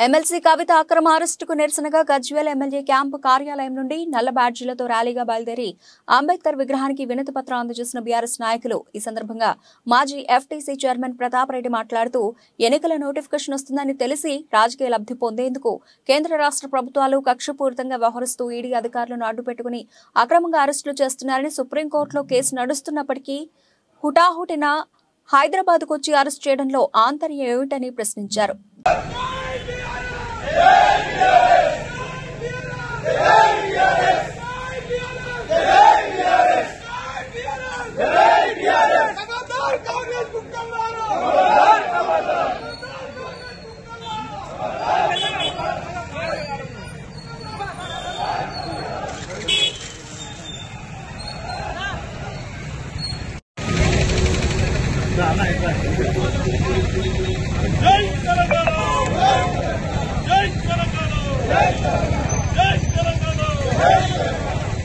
MLC కవిత అక్రమ అరెస్టుకు నిరసనగా గజ్వేల్ ఎమ్మెల్యే క్యాంపు కార్యాలయం నుండి నల్ల బ్యాడ్జీలతో ర్యాలీగా బయలుదేరి అంబేద్కర్ విగ్రహానికి వినతి పత్రం అందజేసిన బీఆర్ఎస్ నాయకులు ఈ సందర్భంగా మాజీ ఎఫ్టీసీ చైర్మన్ ప్రతాప్ రెడ్డి మాట్లాడుతూ ఎన్నికల నోటిఫికేషన్ వస్తుందని తెలిసి రాజకీయ లబ్ధి పొందేందుకు కేంద్ర రాష్ట్ర ప్రభుత్వాలు కక్షపూరితంగా వ్యవహరిస్తూ ఈడీ అధికారులను అడ్డుపెట్టుకుని అక్రమంగా అరెస్టులు చేస్తున్నారని సుప్రీంకోర్టులో కేసు నడుస్తున్నప్పటికీ హుటాహుటిన హైదరాబాద్కు వచ్చి అరెస్ట్ చేయడంలో ఆంతర్యం ఏమిటని ప్రశ్నించారు लगातार कांग्रेस मुक्का मारो జై తెలంగాణ జై తెలంగాణ జై తెలంగాణ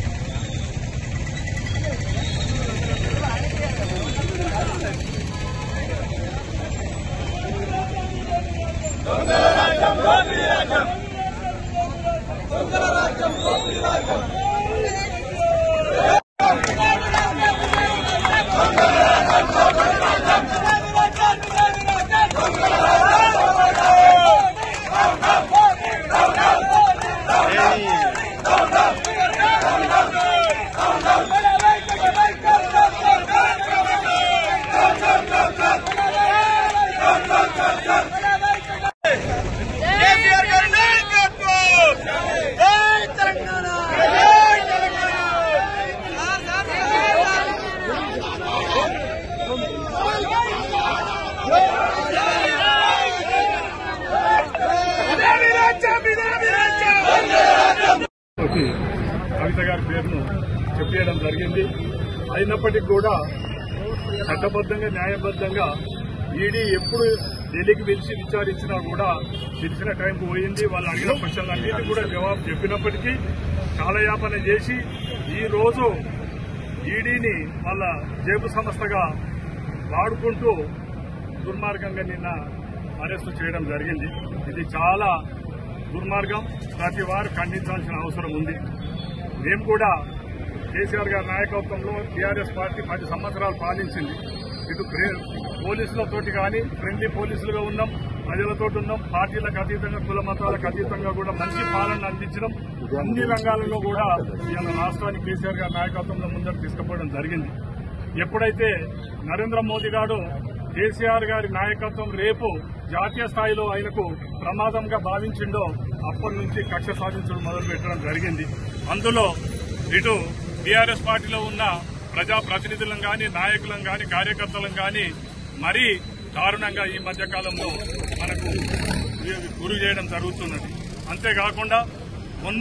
కేసీఆర్ గారి నాయకత్వం జై తెలంగాణ జై తెలంగాణ ఇదేమి రాజ్యం ఇదేమి రాజ్యం తోటి కవిత గారి పేరును చెప్పేయడం జరిగింది అయినప్పటికీ కూడా చట్టబద్ధంగా న్యాయబద్ధంగా ఈడీ ఎప్పుడు ఢిల్లీకి పిలిచి విచారించినా కూడా పిలిచిన టైంకి పోయింది వాళ్ళు అడిగిన క్వశ్చన్లు అన్నిటి కూడా జవాబు చెప్పినప్పటికీ కాలయాపన చేసి ఈ రోజు ఈడీని వాళ్ళ జేబు సంస్థగా వాడుకుంటూ దుర్మార్గంగా నిన్న అరెస్టు చేయడం జరిగింది ఇది చాలా దుర్మార్గం ప్రతి వారు ఖండించాల్సిన అవసరం ఉంది మేము కూడా కేసీఆర్ గారి నాయకత్వంలో టీఆర్ఎస్ పార్టీ పది సంవత్సరాలు పాలించింది ఇటు ప్రే- పోలీసులతోటి కానీ ఫ్రెండ్లీ పోలీసులుగా ఉన్నాం ప్రజలతో ఉన్నాం పార్టీలకు అతీతంగా కుల మతాలకు అతీతంగా కూడా మంచి పాలన అందించడం అన్ని రంగాలలో కూడా ఇవాళ రాష్ట్రాన్ని కేసీఆర్ గారి నాయకత్వంలో ముందరకు తీసుకుపోవడం జరిగింది ఎప్పుడైతే నరేంద్ర మోదీ గారు కేసీఆర్ గారి నాయకత్వం రేపు జాతీయ స్థాయిలో ఆయనకు ప్రమాదంగా భావించిండో అప్పటి నుంచి కక్ష సాధించడం మొదలు పెట్టడం జరిగింది అందులో ఇటు టీఆర్ఎస్ పార్టీలో ఉన్న ప్రజా ప్రతినిధులను గాని నాయకులను గాని కార్యకర్తలను గాని మరీ దారుణంగా ఈ మధ్య కాలంలో మనకు గురి చేయడం జరుగుతున్నది అంతేకాకుండా మొన్న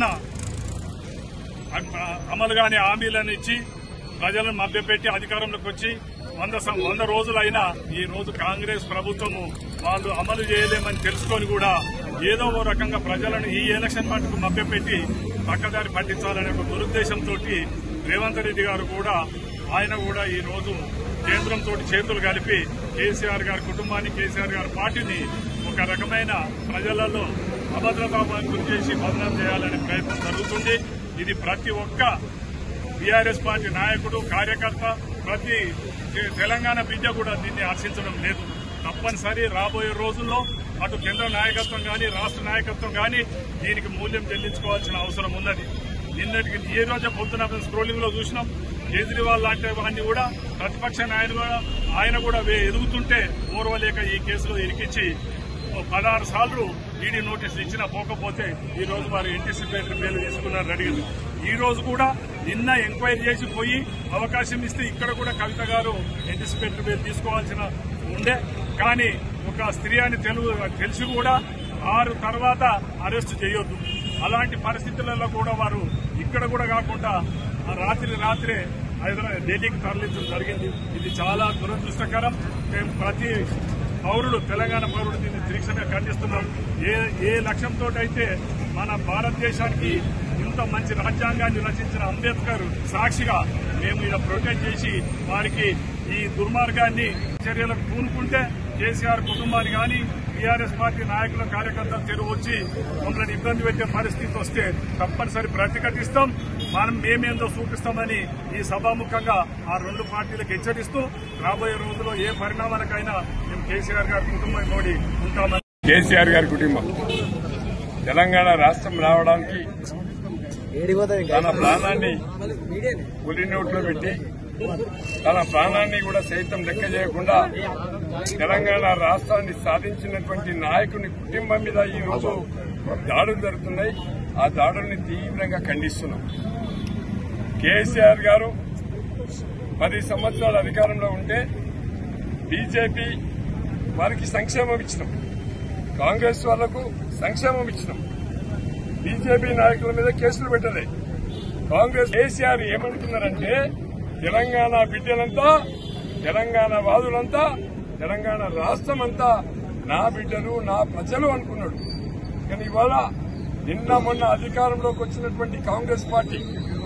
అ- అమలు కాని హామీలను ఇచ్చి ప్రజలను మభ్యపెట్టి అధికారంలోకి వచ్చి వంద సం- వంద రోజులైనా ఈ రోజు కాంగ్రెస్ ప్రభుత్వము వాళ్ళు అమలు చేయలేమని తెలుసుకొని కూడా ఏదో ఓ రకంగా ప్రజలను ఈ ఎలక్షన్ మటుకు మభ్యపెట్టి పక్కదారి పట్టించాలనే ఒక దురుద్దేశంతో రేవంత్ రెడ్డి గారు కూడా ఆయన కూడా ఈ రోజు కేంద్రంతో చేతులు కలిపి కేసీఆర్ గారి కుటుంబాన్ని కేసీఆర్ గారి పార్టీని ఒక రకమైన ప్రజలలో అభద్రతాభావం గురి చేసి బదనాం చేయాలనే ప్రయత్నం జరుగుతుంది ఇది ప్రతి ఒక్క బీఆర్ఎస్ పార్టీ నాయకుడు కార్యకర్త ప్రతి తె- తెలంగాణ బిడ్డ కూడా దీన్ని హర్షించడం లేదు తప్పనిసరి రాబోయే రోజుల్లో అటు కేంద్ర నాయకత్వం కానీ రాష్ట్ర నాయకత్వం కానీ దీనికి మూల్యం చెల్లించుకోవాల్సిన అవసరం ఉన్నది నిన్నటికి ఈ రోజే పొద్దున స్క్రోలింగ్ లో చూసినాం కేజ్రీవాల్ లాంటి వాడిని కూడా ప్రతిపక్ష నాయకుడు కూడా ఆయన కూడా వే- ఎదుగుతుంటే ఓర్వలేక ఈ కేసులో ఇరికించి ఓ పదహారు సార్లు ఈడీ నోటీసులు ఇచ్చినా పోకపోతే ఈ రోజు వారు ఇంటిసిపేటరీ బెయిల్ తీసుకున్నారు అడిగింది ఈ రోజు కూడా నిన్న ఎంక్వైరీ చేసి పోయి అవకాశం ఇస్తే ఇక్కడ కూడా కవిత గారు ఇంటిసిపేటరీ బెయిల్ తీసుకోవాల్సిన ఉండే కానీ ఒక స్త్రీ అని తెలుగు తెలిసి కూడా ఆరు తర్వాత అరెస్ట్ చేయొద్దు అలాంటి పరిస్థితులలో కూడా వారు ఇక్కడ కూడా కాకుండా ఆ రాత్రి రాత్రే హైదరాబాద్ ఢిల్లీకి తరలించడం జరిగింది ఇది చాలా దురదృష్టకరం మేము ప్రతి పౌరుడు తెలంగాణ పౌరుడు దీన్ని తీక్షణంగా ఖండిస్తున్నాం ఏ ఏ లక్ష్యంతో అయితే మన భారతదేశానికి ఇంత మంచి రాజ్యాంగాన్ని రచించిన అంబేద్కర్ సాక్షిగా మేము ఇలా ప్రొటెక్ట్ చేసి వారికి ఈ దుర్మార్గాన్ని చర్యలకు పూనుకుంటే కేసీఆర్ కుటుంబాన్ని కానీ టీఆర్ఎస్ పార్టీ నాయకుల కార్యకర్తలు తెరువు వచ్చి మమ్మల్ని ఇబ్బంది పెట్టే పరిస్థితి వస్తే తప్పనిసరి ప్రతిఘటిస్తాం మనం మేమేందో చూపిస్తామని ఈ సభాముఖంగా ఆ రెండు పార్టీలకు హెచ్చరిస్తూ రాబోయే రోజుల్లో ఏ పరిణామాలకైనా మేము కేసీఆర్ గారి కుటుంబం మోడీ ఉంటామని కేసీఆర్ గారి కుటుంబం తెలంగాణ రాష్ట్రం రావడానికి తన ప్రాణాన్ని పులి నోట్లో పెట్టి తన ప్రాణాన్ని కూడా సైతం లెక్క చేయకుండా తెలంగాణ రాష్ట్రాన్ని సాధించినటువంటి నాయకుని కుటుంబం మీద ఈ రోజు దాడులు జరుగుతున్నాయి ఆ దాడుల్ని తీవ్రంగా ఖండిస్తున్నాం కేసీఆర్ గారు పది సంవత్సరాల అధికారంలో ఉంటే బీజేపీ వారికి సంక్షేమం ఇచ్చినాం కాంగ్రెస్ వాళ్లకు సంక్షేమం ఇచ్చినాం బీజేపీ నాయకుల మీద కేసులు పెట్టలే కాంగ్రెస్ కేసీఆర్ ఏమంటున్నారంటే తెలంగాణ బిడ్డలంతా తెలంగాణ వాదులంతా తెలంగాణ రాష్ట్రం అంతా నా బిడ్డలు నా ప్రజలు అనుకున్నాడు కానీ ఇవాళ నిన్న మొన్న అధికారంలోకి వచ్చినటువంటి కాంగ్రెస్ పార్టీ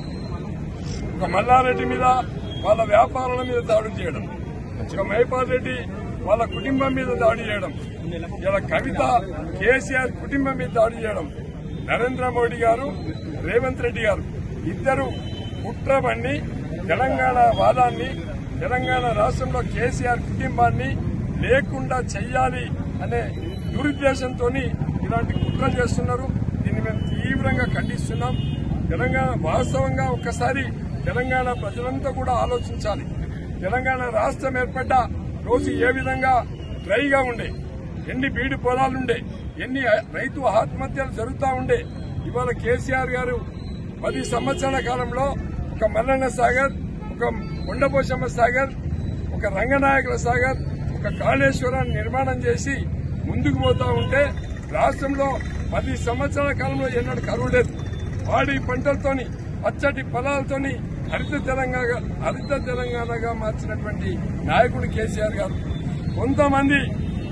ఒక మల్లారెడ్డి మీద వాళ్ళ వ్యాపారాల మీద దాడులు చేయడం ఒక మైపాల్ రెడ్డి వాళ్ళ కుటుంబం మీద దాడి చేయడం ఇలా కవిత కేసీఆర్ కుటుంబం మీద దాడి చేయడం నరేంద్ర మోడీ గారు రేవంత్ రెడ్డి గారు ఇద్దరు కుట్రబండి తెలంగాణ వాదాన్ని తెలంగాణ రాష్ట్రంలో కేసీఆర్ కుటుంబాన్ని లేకుండా చెయ్యాలి అనే దురుద్దేశంతో ఇలాంటి కుట్రలు చేస్తున్నారు దీన్ని మేము తీవ్రంగా ఖండిస్తున్నాం తెలంగాణ వాస్తవంగా ఒక్కసారి తెలంగాణ ప్రజలంతా కూడా ఆలోచించాలి తెలంగాణ రాష్ట్రం ఏర్పడ్డ రోజు ఏ విధంగా డ్రైగా ఉండే ఎన్ని బీడు పొలాలుండే ఎన్ని రైతు ఆత్మహత్యలు జరుగుతూ ఉండే ఇవాళ కేసీఆర్ గారు పది సంవత్సరాల కాలంలో ఒక మల్లన్న సాగర్ ఒక కొండపోశమ్మ సాగర్ ఒక రంగనాయకుల సాగర్ ఒక కాళేశ్వరాన్ని నిర్మాణం చేసి ముందుకు పోతా ఉంటే రాష్ట్రంలో పది సంవత్సరాల కాలంలో ఎన్నడూ కరువు లేదు పాడి పంటలతోని పచ్చటి పొలాలతోని హరిత తెలంగాణ హరిత తెలంగాణగా మార్చినటువంటి నాయకుడు కేసీఆర్ గారు కొంతమంది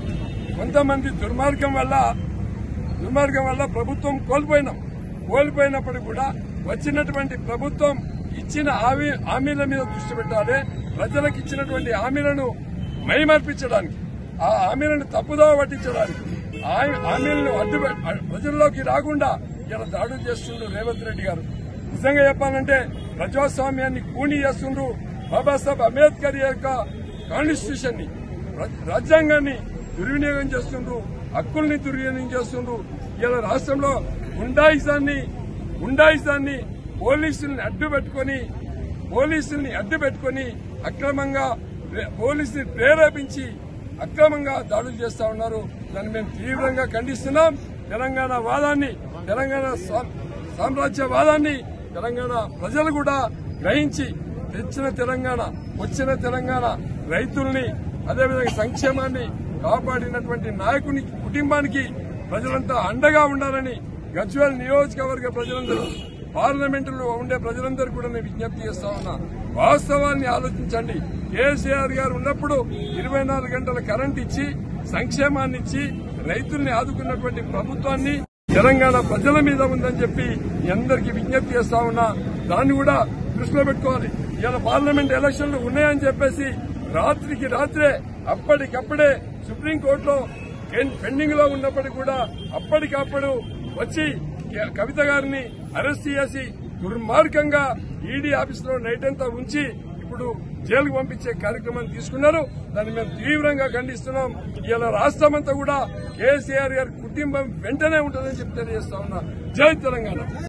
కొంతమంది దుర్మార్గం వల్ల దుర్మార్గం వల్ల ప్రభుత్వం కోల్పోయినాం కోల్పోయినప్పుడు కూడా వచ్చినటువంటి ప్రభుత్వం ఇచ్చిన హామీ హామీల మీద దృష్టి పెట్టాలి ప్రజలకు ఇచ్చినటువంటి హామీలను మైమర్పించడానికి ఆ హామీలను తప్పుదోవ పట్టించడానికి ఆ హామీలను అడ్డు ప్రజల్లోకి రాకుండా ఇలా దాడులు చేస్తుండ్రు రేవంత్ రెడ్డి గారు నిజంగా చెప్పాలంటే ప్రజాస్వామ్యాన్ని కూని చేస్తుండ్రు బాబాసాహెబ్ అంబేద్కర్ యొక్క కాన్స్టిట్యూషన్ ని రాజ్యాంగాన్ని దుర్వినియోగం చేస్తుండ్రు హక్కుల్ని దుర్వినియోగం చేస్తుండ్రు ఇలా రాష్ట్రంలో గుండాయిజాన్ని గుండాయిజాన్ని పోలీసుల్ని అడ్డు పెట్టుకుని పోలీసుల్ని అడ్డు పెట్టుకుని అక్రమంగా ప్రే- పోలీసుని ప్రేరేపించి అక్రమంగా దాడులు చేస్తా ఉన్నారు దాన్ని మేము తీవ్రంగా ఖండిస్తున్నాం తెలంగాణ వాదాన్ని తెలంగాణ సా- సామ్రాజ్యవాదాన్ని తెలంగాణ ప్రజలు కూడా గ్రహించి తెచ్చిన తెలంగాణ వచ్చిన తెలంగాణ రైతుల్ని అదేవిధంగా సంక్షేమాన్ని కాపాడినటువంటి నాయకుని కుటుంబానికి ప్రజలంతా అండగా ఉండాలని గజ్వేల్ నియోజకవర్గ ప్రజలందరూ పార్లమెంటులో ఉండే ప్రజలందరూ కూడా నేను విజ్ఞప్తి చేస్తా ఉన్నా వాస్తవాన్ని ఆలోచించండి కేసీఆర్ గారు ఉన్నప్పుడు ఇరవై నాలుగు గంటల కరెంట్ ఇచ్చి సంక్షేమాన్ని ఇచ్చి రైతుల్ని ఆదుకున్నటువంటి ప్రభుత్వాన్ని తెలంగాణ ప్రజల మీద ఉందని చెప్పి మీ అందరికీ విజ్ఞప్తి చేస్తా ఉన్నా దాన్ని కూడా దృష్టిలో పెట్టుకోవాలి ఇలా పార్లమెంట్ ఎలక్షన్లు ఉన్నాయని చెప్పేసి రాత్రికి రాత్రే అప్పటికప్పుడే సుప్రీంకోర్టులో పెండింగ్ లో ఉన్నప్పటికీ కూడా అప్పటికప్పుడు వచ్చి కవిత గారిని అరెస్ట్ చేసి దుర్మార్గంగా ఈడీ ఆఫీసులో నైట్ అంతా ఉంచి ఇప్పుడు జైలుకు పంపించే కార్యక్రమాన్ని తీసుకున్నారు దాన్ని మేము తీవ్రంగా ఖండిస్తున్నాం ఇలా రాష్ట్రమంతా కూడా కేసీఆర్ గారి కుటుంబం వెంటనే ఉంటుందని చెప్పి తెలియజేస్తా ఉన్నా జై తెలంగాణ